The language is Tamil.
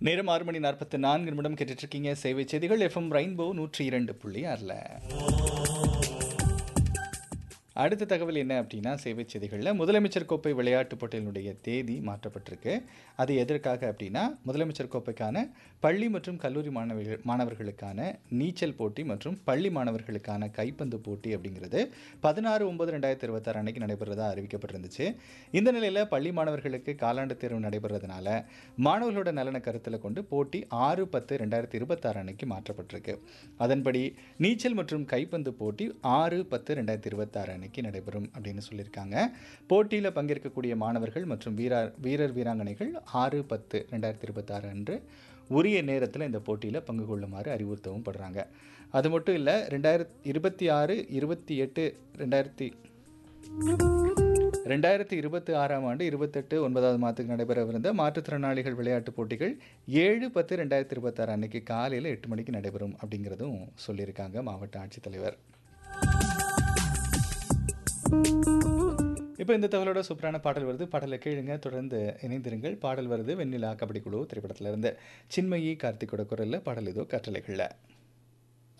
நேரம் ஆறு மணி நாற்பத்தி நான்கு நிமிடம் கேட்டுட்டு இருக்கீங்க சேவை செய்திகள் எஃப்எம் ரெயின்போ நூற்றி இரண்டு புள்ளி ஆறில் அடுத்த தகவல் என்ன அப்படின்னா சேவை செய்திகளில் முதலமைச்சர் கோப்பை விளையாட்டுப் போட்டியினுடைய தேதி மாற்றப்பட்டிருக்கு அது எதற்காக அப்படின்னா முதலமைச்சர் கோப்பைக்கான பள்ளி மற்றும் கல்லூரி மாணவர்கள் மாணவர்களுக்கான நீச்சல் போட்டி மற்றும் பள்ளி மாணவர்களுக்கான கைப்பந்து போட்டி அப்படிங்கிறது பதினாறு ஒன்பது ரெண்டாயிரத்தி இருபத்தாறு அன்னைக்கு நடைபெறதா அறிவிக்கப்பட்டிருந்துச்சு இந்த நிலையில் பள்ளி மாணவர்களுக்கு காலாண்டு தேர்வு நடைபெறதுனால மாணவர்களோட நலனை கருத்தில் கொண்டு போட்டி ஆறு பத்து ரெண்டாயிரத்தி இருபத்தாறு அன்னைக்கு மாற்றப்பட்டிருக்கு அதன்படி நீச்சல் மற்றும் கைப்பந்து போட்டி ஆறு பத்து ரெண்டாயிரத்தி இருபத்தாறு அன்னைக்கு நடைபெறும் அப்படின்னு சொல்லியிருக்காங்க போட்டியில் பங்கேற்கக்கூடிய மாணவர்கள் மற்றும் வீரர் வீரர் வீராங்கனைகள் ஆறு பத்து ரெண்டாயிரத்தி இருபத்தாறு அன்று உரிய நேரத்தில் இந்த போட்டியில் பங்கு கொள்ளுமாறு அறிவுறுத்தவும் படுறாங்க அது மட்டும் இல்லை ரெண்டாயிரத்தி இருபத்தி ஆறு இருபத்தி எட்டு ரெண்டாயிரத்தி ரெண்டாயிரத்தி இருபத்தி ஆறாம் ஆண்டு இருபத்தெட்டு ஒன்பதாவது மாதத்துக்கு நடைபெறவிருந்த மாற்றுத்திறனாளிகள் விளையாட்டுப் போட்டிகள் ஏழு பத்து ரெண்டாயிரத்தி இருபத்தாறு அன்னைக்கு காலையில் எட்டு மணிக்கு நடைபெறும் அப்படிங்கிறதும் சொல்லியிருக்காங்க மாவட்ட ஆட்சித்தலைவர் இப்போ இந்த தகவலோட சூப்பரான பாடல் வருது பாடலை கேளுங்க தொடர்ந்து இணைந்திருங்கள் பாடல் வருது வெண்ணிலா கபடி குழு திரைப்படத்திலிருந்து சின்மயி கார்த்திகோட குரலில் பாடல் ஏதோ கட்டளைகளில்